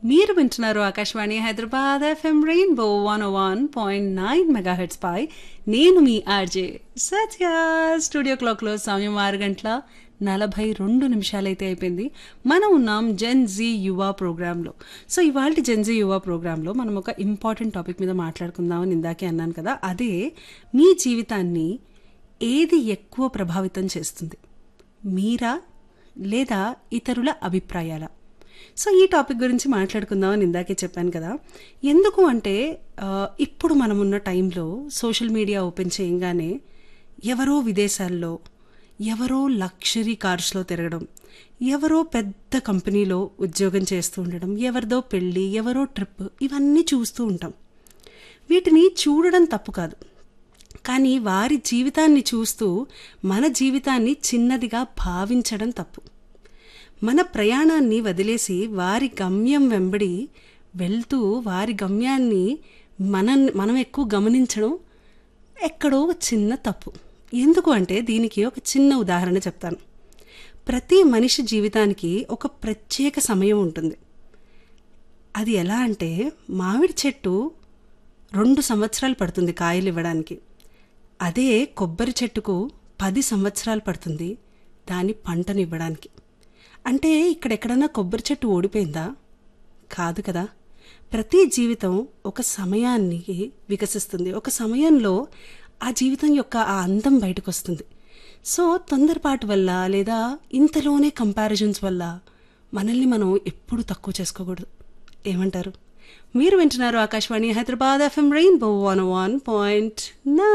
మీరు వింటున్నారు Akashvani Hyderabad FM rainbow one one point nine megahertz పై నేను మీ ఆర్జే సత్య స్టూడియో క్లాక్లో సమయం ఆరు గంటల నలభై రెండు నిమిషాలైతే అయిపోయింది మనం ఉన్నాం జెన్ జీ యువ ప్రోగ్రాంలో సో ఇవాళ జెన్ జీ యువ ప్రోగ్రాంలో మనం ఒక ఇంపార్టెంట్ టాపిక్ మీద మాట్లాడుకుందామని ఇందాకే అన్నాను కదా అదే మీ జీవితాన్ని ఏది ఎక్కువ ప్రభావితం చేస్తుంది మీరా లేదా ఇతరుల అభిప్రాయాల సో ఈ టాపిక్ గురించి మాట్లాడుకుందామని ఇందాకే చెప్పాను కదా ఎందుకు అంటే ఆ, ఇప్పుడు మనం ఉన్న టైంలో సోషల్ మీడియా ఓపెన్ చేయగానే ఎవరో విదేశాల్లో ఎవరో లక్షరీ కార్స్లో తిరగడం ఎవరో పెద్ద కంపెనీలో ఉద్యోగం చేస్తూ ఉండడం ఎవరిదో పెళ్ళి ఎవరో ట్రిప్ ఇవన్నీ చూస్తూ ఉంటాం వీటిని చూడడం తప్పు కాదు కానీ వారి జీవితాన్ని చూస్తూ మన జీవితాన్ని చిన్నదిగా భావించడం తప్పు మన ప్రయాణాన్ని వదిలేసి వారి గమ్యం వెంబడి వెళ్తూ వారి గమ్యాన్ని మనం మనం ఎక్కువ గమనించడం ఎక్కడో ఒక చిన్న తప్పు ఎందుకు అంటే దీనికి ఒక చిన్న ఉదాహరణ చెప్తాను ప్రతి మనిషి జీవితానికి ఒక ప్రత్యేక సమయం ఉంటుంది అది ఎలా అంటే మామిడి చెట్టు రెండు సంవత్సరాలు పడుతుంది కాయలు ఇవ్వడానికి అదే కొబ్బరి చెట్టుకు పది సంవత్సరాలు పడుతుంది దాని పంటను ఇవ్వడానికి అంటే ఇక్కడ ఎక్కడన్నా కొబ్బరి చెట్టు ఓడిపోయిందా కాదు కదా ప్రతి జీవితం ఒక సమయాన్ని వికసిస్తుంది ఒక సమయంలో ఆ జీవితం యొక్క ఆ అందం బయటకు వస్తుంది సో తొందరపాటు వల్ల లేదా ఇంతలోనే కంపారిజన్స్ వల్ల మనల్ని మనం ఎప్పుడు తక్కువ చేసుకోకూడదు ఏమంటారు మీరు వింటున్నారు Akashvani Hyderabad FM rainbow one one point నా